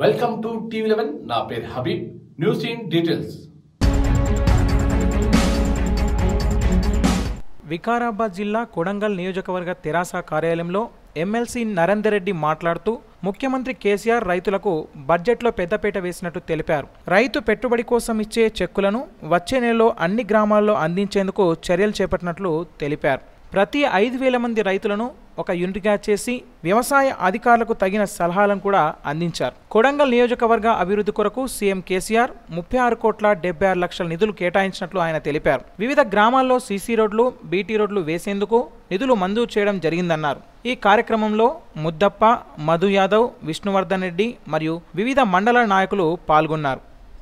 Welcome to TV eleven నా పేరు Habeeb news in details Vikarabad జిల్లా కొడంగల్ నియోజకవర్గ తెరాస కార్యాలయంలో ఎమ్మెల్సీ నరేందర్ రెడ్డి మాట్లాడుతూ ముఖ్యమంత్రి కేసీఆర్ రైతులకు బడ్జెట్లో పెద్దపీట వేసినట్టు తెలిపారు రైతు పెట్టుబడి కోసం ఇచ్చే చెక్కులను వచ్చే నెలలో అన్ని గ్రామాల్లో అందించేందుకు చర్యలు చేపట్టినట్లు తెలిపారు ప్రతి ఐదు వేల మంది రైతులను ఒక యూనిట్గా చేసి వ్యవసాయ అధికారులకు తగిన సలహాలను కూడా అందించారు కొడంగల్ నియోజకవర్గ అభివృద్ధి కొరకు సీఎం కేసీఆర్ ముప్పై ఆరు కోట్ల డెబ్బై ఆరు లక్షల నిధులు కేటాయించినట్లు ఆయన తెలిపారు వివిధ గ్రామాల్లో సీసీ రోడ్లు బీటీ రోడ్లు వేసేందుకు నిధులు మంజూరు చేయడం జరిగిందన్నారు ఈ కార్యక్రమంలో ముద్దప్ప మధు యాదవ్ విష్ణువర్ధన్ రెడ్డి మరియు వివిధ మండల నాయకులు పాల్గొన్నారు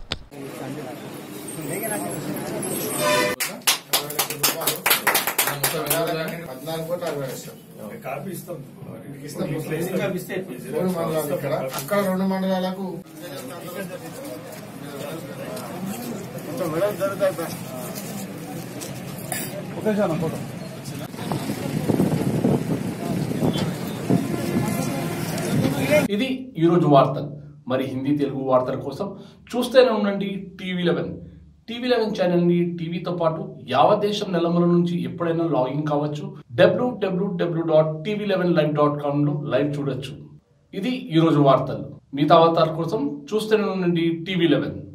పద్నాలుగు కోట్ల అరవై లక్షలు కాపీ ఇస్తాం ఇస్తాం. ప్లేసింగ్ కాపీ ఇస్తే మూడు మండలాలు ఇక్కడ అక్కడ రెండు మండలాలకు కొంచెం వెడల్పు జరుగుతాయి సార్. ఇది ఈరోజు వార్తలు మరి హిందీ తెలుగు వార్తల కోసం చూస్తూనే ఉండండి టీవీ లెవెన్ టీవీ లెవెన్ ఛానల్ని టీవీతో పాటు యావత్ దేశం నెలమల నుంచి ఎప్పుడైనా లాగిన్ కావచ్చు W W W dot TV eleven live dot కామ్లో లైవ్ చూడొచ్చు ఇది ఈరోజు వార్తలు మిగతా వార్తల కోసం చూస్తూనే ఉండండి టీవీ లెవెన్